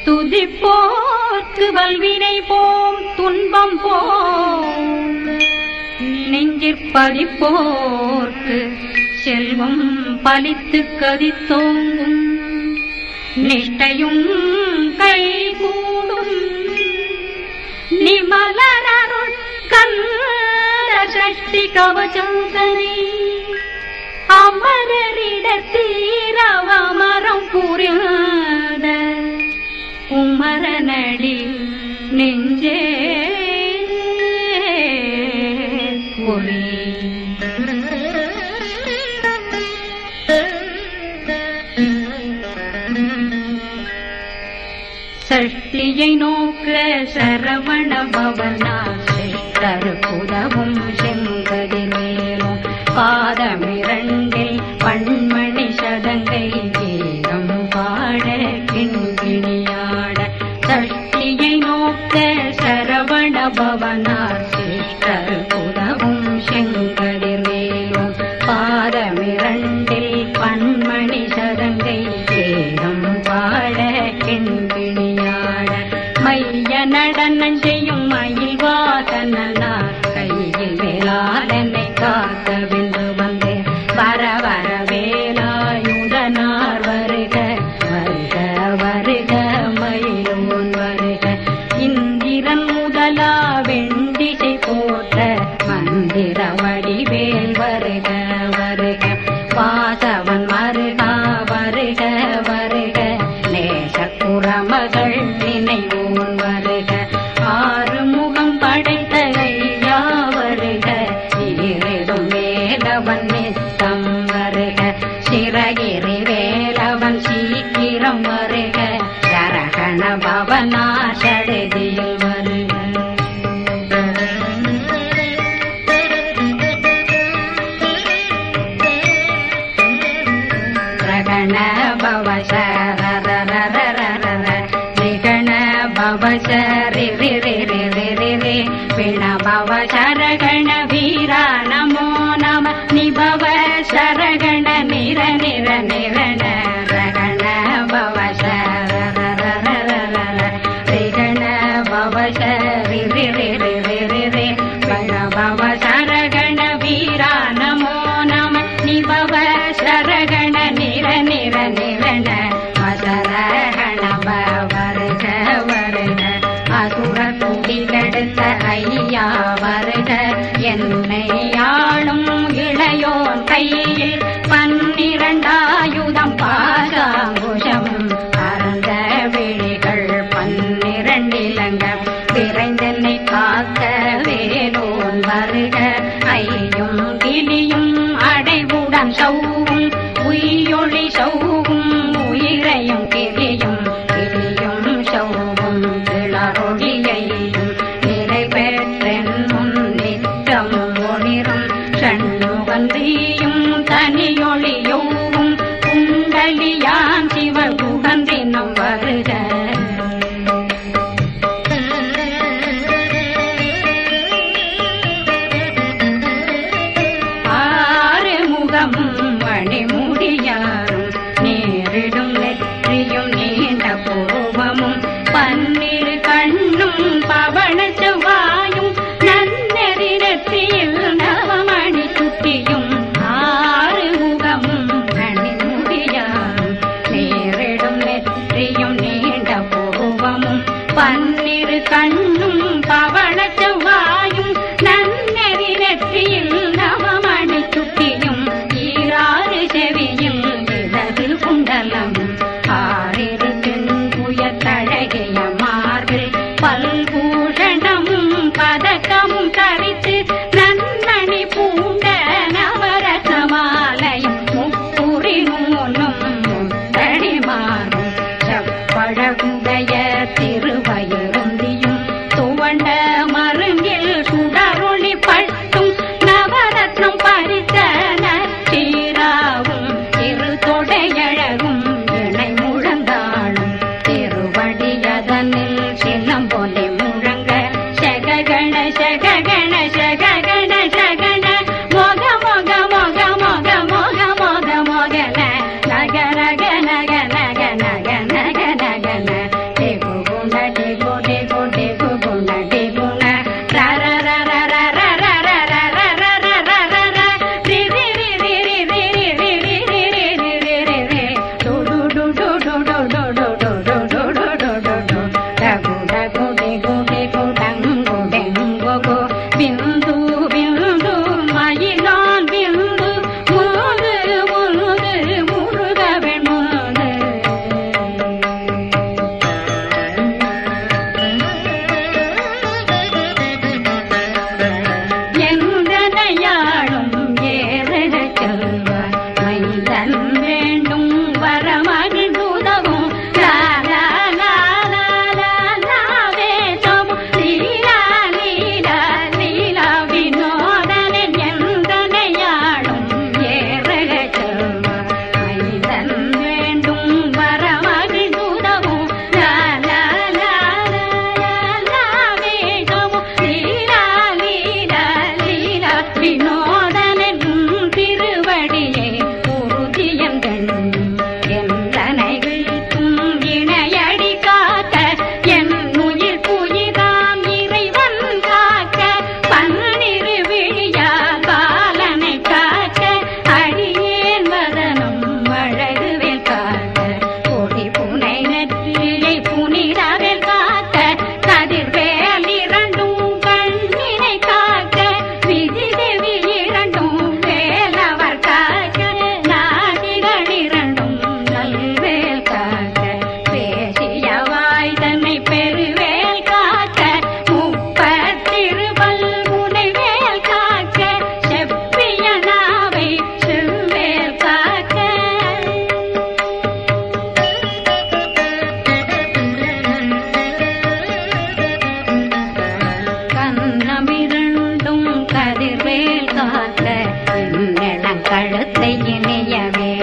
துதிப்போர்க்கு வல்வினை போம் துன்பம் போம் நெஞ்சிற்பதிப்போர்க்கு செல்வம் பலித்து கதித்தோங்கும் நிஷ்டையும் கைகூடும் நிமலனருள் கந்த சஷ்டி கவச்சந்தனை அமரரிடத்தீரவமரம் புரியாத குமரனடி நெஞ்சே குறி சஷ்டியை நோக்க சரவண பவனா சிஷ்டர் புதவும் செங்கதிர் மேலும் பாதமிரண்டில் பண்மணி சதங்கை கீதம் பாட கிண்கிணியாட சஷ்டியை நோக்க சரவண பவனார் சிஷ்டர் புதவும் செங்கதிர் மேலும் பாதமிரண்டில் பண்மணி சதங்கை கீதம் பாட கிண்கிணியாட மைய நடனம் செய்யும் மயில் வாசனார் கையில் வேளாளனை காக்க வென்று வந்தேன் வர வர வேலாயுதனார் வருக வருக வருக மயிலோன் வருக இந்திரன் முதலா வெண்டிசை போற்ற மந்திர வடிவேல் வருக வருக வாசவன் மருகா வருக வருக நேசக்குறமகள் நினைவோன் வருக ஆறு முகம் படைத்த ஐயா வருக ஈரிடும் வேலவன் நித்தம் வருக சிறகிரி வேலவன் சீக்கிரம் வருக சரகண பவனா சடுதியில் வருக ரகண பவ சரரரரரரர ரிகண பவ சரி ரி ரி ரி ரி ரி ரி பிண பவ சரகண வீரா நமோ நம நிபவ சரகண நிர நிர நிரண ரகண பவ சரரரரரர ரிகண பவ சரி ரி ரி ரி ரி ரி ரி பிண பவ சரகண வீரா நமோ நம நிபவ சரகண நிர நிர நிரண மசரகண வருக வருக அசுர குடி கெடுத்த ஐயா வருக என்னை ஆளும் இளையோன் கையில் பன்னிரண்டாயுதம் பாசாங்குஷம் பரந்த விழிகள் பன்னிரண்டிலங்க விரைந்தென்னை காக்க வேலோன் வருக ஐயும் கிளியும் அடைவுடன் சௌவும் உயிரொளி சௌவும் உயிரையும் கிளியும் கிளியும் சௌவும் கிளறொளியையும் நிலை பெற்றென் முன் நித்தமும் ஒளிரும் சண்முகந்தியும் தனியொளியோவும் குண்டலியான் சிவ குகந்தினம் வருக ஆறு முகமும் மணிமுடியாரும் நேரிடும் நெற்றியும் நீண்ட பூவமும் பன்னிரு கண்ணும் பவன செவ்வாயும் நன்னெறி நெற்றியில் நவமணி சுட்டியும் ஆறு முகமும் மணிமுடியாரும் நேரிடும் நெற்றியும் நீண்ட பூவமும் பன்னிரு கண்ணும் பவன செவ்வாயும் நன்னெறி நெற்றியில் நவமணி சுட்டியும் ஈராறு செவியும் இடது குண்டலம் ஆறிரு தென்புய தழகிய மார்பில் பல்பூஷணமும் பதக்கமும் தரித்து நன்மணி பூண்ட நவரசமாலயம் முப்புரி நூலும் முத்தடி மாறும் செப்பழகுடைய திருவயருந்தியும் துவண்ட மருங்கில் சுடரொளி பட்டும் நவரத்னம் பறித்த நச்சீராவும் இரு தொடையழகும் இணை முழந்தாளும் திருவடியதனில் சிலம்பொலி முழங்க சககண சககண சககண சகண மொக மொக மொக மொக மொக மொக மொகல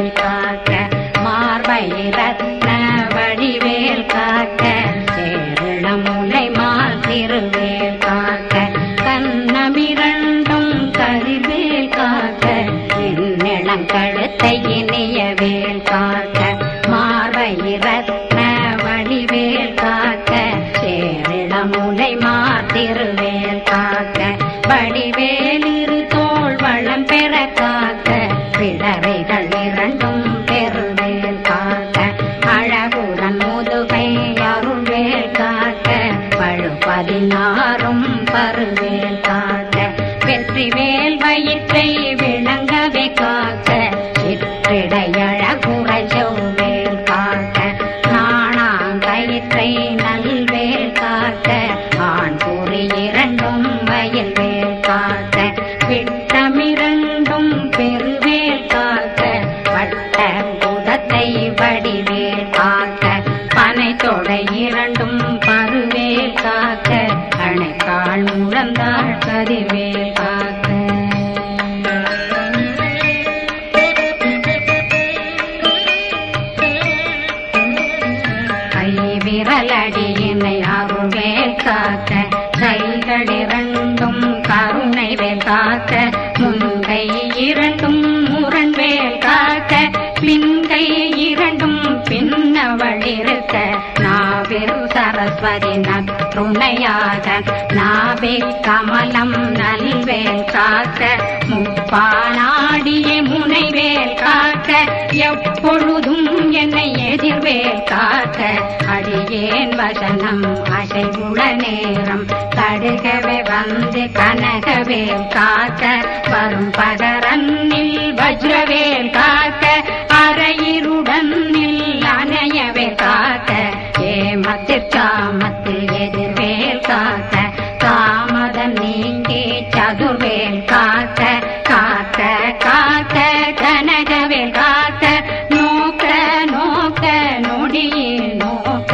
வடிவேல் காக்க மார்பை ரத்ன வடிவேல் காக்க சேரணமுலை மால் திருவேல் காக்க கண்ணமிரண்டும் கதிர்வேல் காக்க என்னிளங்கழுத்தை இனிய வேல் காக்க மார்பை ரத்ன வடிவேல் காக்க சேரிடமுலை மாத்திருவேல் காக்க வடிவேல் இரு தோள் வளம் பெற காக்க பிடரைகள் இரண்டும் பெருவேல் காக்க அழகுடன் முதுகை அருள்வேல் காக்க பழு பதினாறும் பருவேல் காக்க வெற்றிவேல் வயிற்றை விளங்கவே காக்க சிற்றிடையழகுற செவ்வேல் காக்க நாணாங்கயிற்றை நல்வேல் காக்க ஆண் குறி இரண்டும் வயல் வேல் காக்க விட்டமிரண்டும் பெருவேல் காக்க வட்ட குதத்தை வடிவேல் காக்க பனை தொடை இரண்டும் பருவேல் காக்க அணைக்கால் முழந்தாள் கதிர்வேல் காக்க கை விரலடியினை அருள்வேல் காக்க கைகள் இரண்டும் கருணை வேல் காக்க முன்கை இரண்டும் முரண்வேல் காக்க பின்கை இரண்டும் பின்னவளிருக்க நாவில் சரஸ்வதி நற்றுணையாக நாவே கமலம் நல்வேல் காக்க முப்பானாடிய முனைவேல் காக்க எப்பொழுதும் என்னை எதிர்வேல் காக்க அடியேன் வசனம் அசைவுள நேரம் கடுகவே வந்து கனகவேல் காக்க வரும் பகரன்னில் வஜ்ரவேல் காக்க அரையிருடன் அணையவே காக்க ஏமத்தில் காமத்தில் எதிர்வேல் காக்க காமதன் நீங்கி சதுர்வேல் காக்க காக்க காக்க கனகவேல் காக்க நோக்க நோக்க நொடியில் நோக்க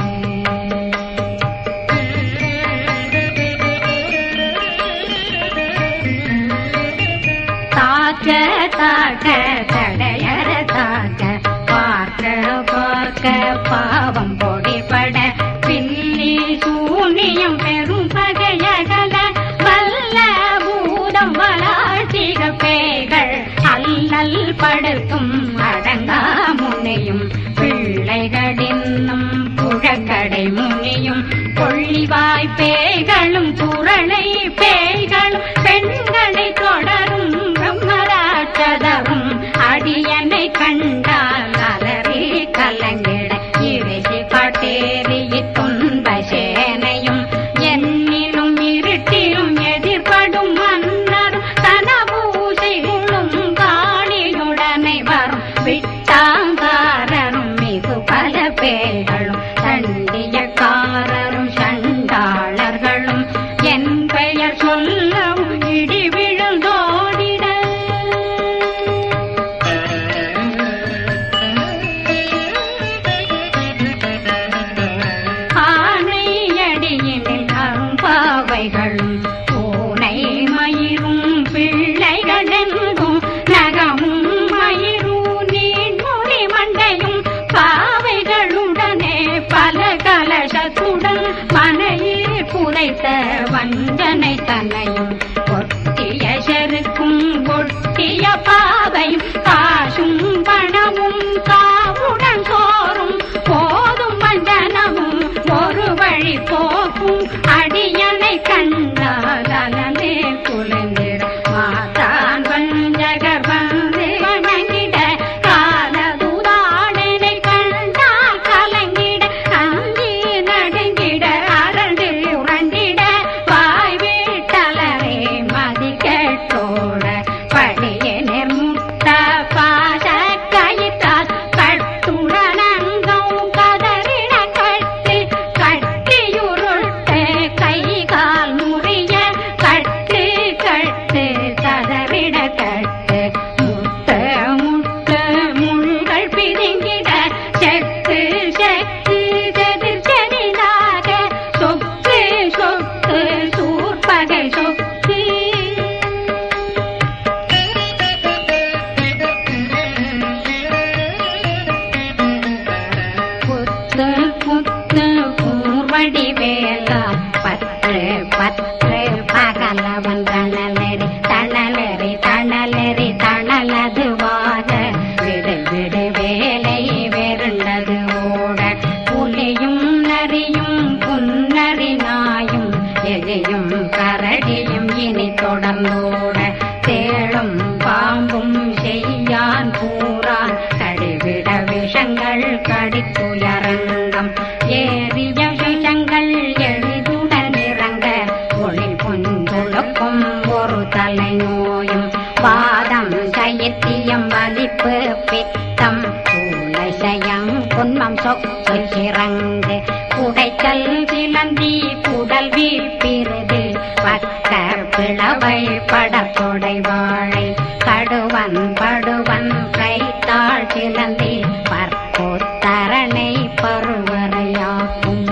தாக்க தாக்க தடையற தாக்க பார்க்க பார்க்க பாவம் பொடிபட பில்லி சூனியம் பெரும் பகையகல வல்ல பூதம் வளாட்சிக பேய்கள் அல்லல் படுத்தும் அடங்கா முனையும் பிள்ளைகளின்னும் புழக்கடை முனியும் கொள்ளிவாய் பேய்களும் குரளை பேய்களும் பெண்களை தொடரும் பிரம்மராட்சதரும் அடியனை கண்டால் அலறி கலங்கிட இறைசி காட்டேறி துன்ப சேனையும் என்னிலும் இருட்டிலும் எதிர்படும் மன்னரும் தனபூசைகளும் காணியுடனை வரும் விட்டாங்காரரும் மிகு பல பேர்களும் தண்டியக்காரரும் சண்டாளர்களும் என் பெயர் சொல்லவும் இடி விழுந்தோடிட ஆனையடியினில் அரும்பாவைகளும் பூனை மயிரும் பிள்ளைகளெங்கும் நகமும் மயிரும் நீண்முடி மண்டை தூயரங்கம் ஏறிய விஷங்கள் எளிதுடன் இறங்க ஒளி பொந்துழுக்கும் ஒரு தலை நோயும் வாதம் சைத்தியம் வலிப்பு பித்தம் சூளைசயம் குன்மம் சொக்கு சிறங்கு குடைச்சல் சிலந்தி குடல் வீப்பிருது பக்க பிளவை படத்தொடை வாழை கடுவன் படுவன் கைத்தாள் சிலந்தி பற்போத்தரணை பருவரையாகும்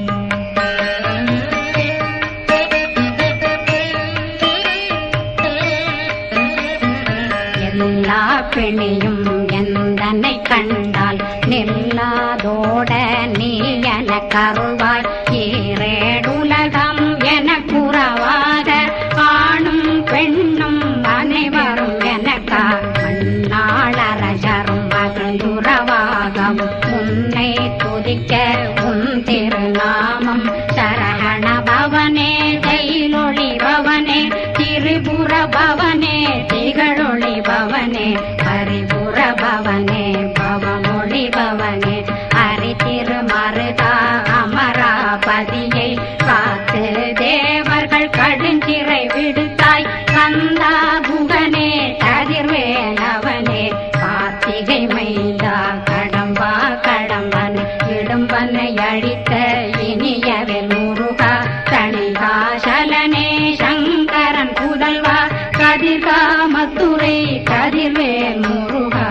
எல்லா பிணியும் எந்தனை கண்டால் நில்லாதோட நீ என கருவாய் ஈரேடுலகம் என குறவாக ஆணும் பெண்ணும் அனைவரும் எனக்கா மண்ணாளரசரும் மகிழ்ந்துறவாகம் உன்னை துதிக்க உன் திருநாமம் சரகண பவனே தைலொளி பவனே திரிபுர பவனே திகழொளி பவனே பரிபுர பவனே பவமொழி பவனே ஹரி திருமருதா அமராபதியை காத்து தேவர்கள் கடுஞ்சிறை விடுத்தாய் கந்தா புகனே கதிர்வேலவனே கார்த்திகை மைந்தா கடம்பா கடம்பன் இடும்பனை அழித்த இனியவில் முருகா தணிகாசலனே சங்கரன் புதல்வா கதிர்காமத்துறை கதிர்வேல் முருகா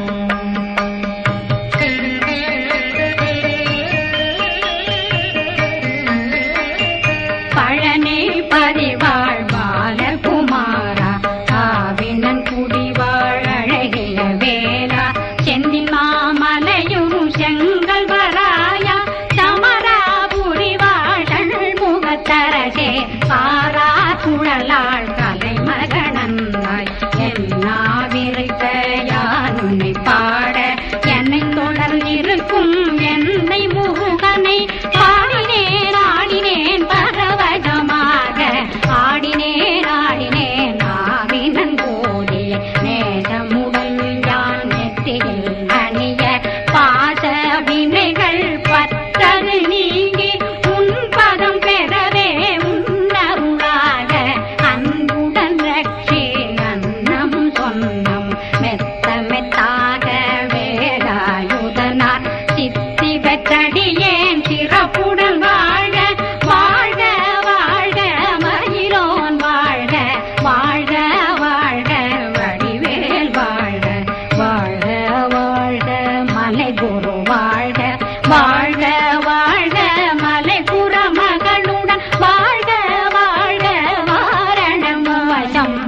பழனி பதிவாழ் பாலகுமாரா ஆவினன் குடிவாழ் அழகிய வேலா செந்தில் மாமலையும் செங்கல் வராயா சமராபுரி வாழல் முகத்தரசே பாரா குழலாள் கலை மகனந்தாய் என்னாவிருக்க யான் உன்னை பாட என்னை தொடர்ந்திருக்கும் என்னை முருகனை பாடினேன் ஆடினேன் பரவசமாக ஆடினேன் ஆடினேன் ஆவினன் கோடிய நேசமுடன் யான் நெற்றியில் அணிய பாச வினைகள் பற்றது நீங்கி உன் பதம் பெறவே உன்னருளாக அன்புடன் ரட்சி அன்னம் சொன்னம் மெத்த மெத்தாக வேலாயுதனார் சித்தி பெற்றடியேன் சிறப்புடன் வாழ வாழ்க வாழ்க மயிலோன் வாழ்க வாழ்க வாழ்க வடிவேல் வாழ்க வாழ்க வாழ்க மலை குரு வாழ்க வாழ்க வாழ்க மலை புற மகளுடன் வாழ்க வாழ்க வாரணம் வசம்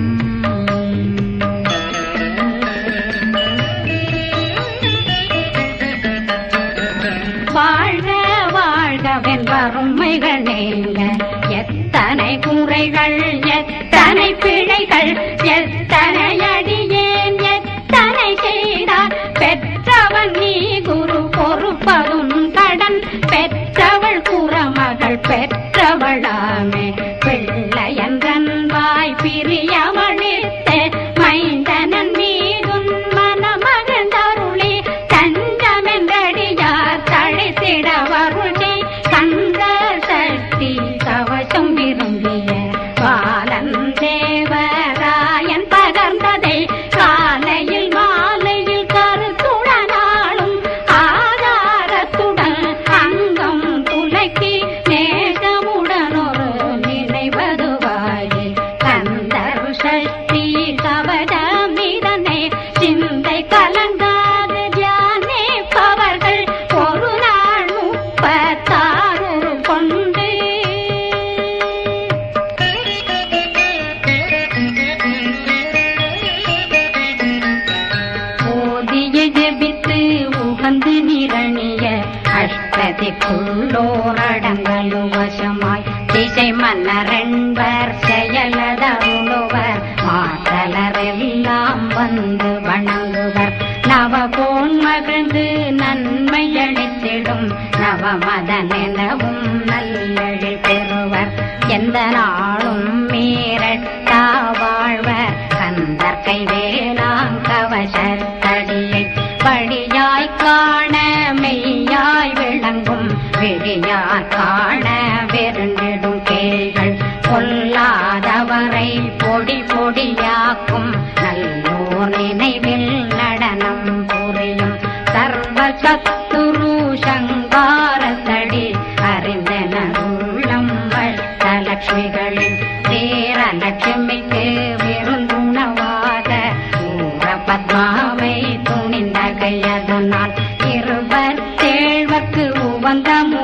வாழ்க வாழ்கவென் வறுமைகள் நீங்க எத்தனை குறைகள் எத்தனை பிழைகள் எத்தனை அடியேன் எத்தனை செய்தார் பெற்றவன் நீ குரு பொறுப்பதும் கடன் பெற்றவள் குறமகள் பெற்றவளாமே பிள்ளையன்றன் வாய் பிரியமளித்த மைந்தனன் மீதுன் மனமகந்தருளி தஞ்சமென்றடியார் தழைத்திட வருளி கந்த சக்தி கவசம் விரும்பிய பாலன் தேவராயன் பகர்ந்ததை காலையில் மாலையில் கருத்துடனாலும் ஆதாரத்துடன் அங்கம் துலக்கி நேசமுடன் ஒரு நினைவதுவாயே கந்தர் சக்தி கவதமிதனை சிந்தை கலங்காது தியானிப்பவர்கள் ஒரு நாள் முப்பத்தாறு கொண்டு ஓதிய ஜெபித்து உகந்து நிரணிய அஷ்டதிக்குள்ளோரடங்கலு வசமாய் திசை மன்னரென்பர் செயலதருளுவர் மாற்றலரெல்லாம் வந்து வணங்குவர் நவகோன் மகிழ்ந்து நன்மை அளித்திடும் நவமதனெனவும் நல்லெழில் பெறுவர் எந்த நாளும் மீறட்டா வாழ்வர் கந்தற்கை வேளாங் கவசத்தடியை படியாய் காண மெய் விழியார் காண வெருண்டிடும் கேள்கள் பொல்லாதவரை பொடி பொடியாக்கும் நல்லோர் நினைவில் நடனம் புரியும் சர்வ சத்துரு சங்காரத்தடி அறிந்தனருள்ளம் வட்டலட்சுமிகளின் சேரலட்சுமிக்கு விருந்துணவாக ஊர பத்மாவை துணிந்த கையதனால் இருபத்தேழ்வர்க்கு உவந்த